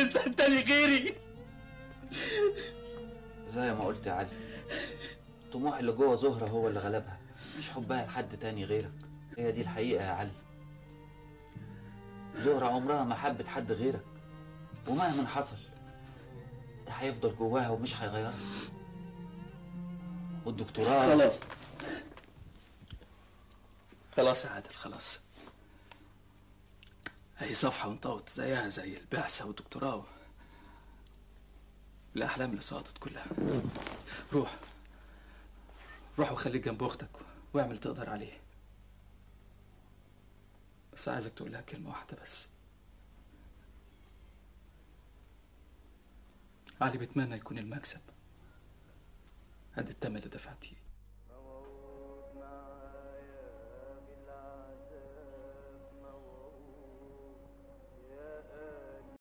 انسان تاني غيري زي ما قلت يا علي الطموح اللي جوه زهرة هو اللي غلبها مش حبها لحد تاني غيرك هي دي الحقيقة يا علي زهرة عمرها ما حبت حد غيرك ومهما حصل ده هيفضل جواها ومش هيغيرها والدكتوراه خلاص خلاص يا عادل خلاص هي صفحة وانطوت زيها زي البعثة والدكتوراه الأحلام اللي سقطت كلها روح روح وخليك جنب أختك واعمل اللي تقدر عليه بس عايزك تقول لها كلمة واحدة بس علي بيتمنى يكون المكسب قد التمن اللي دفعتيه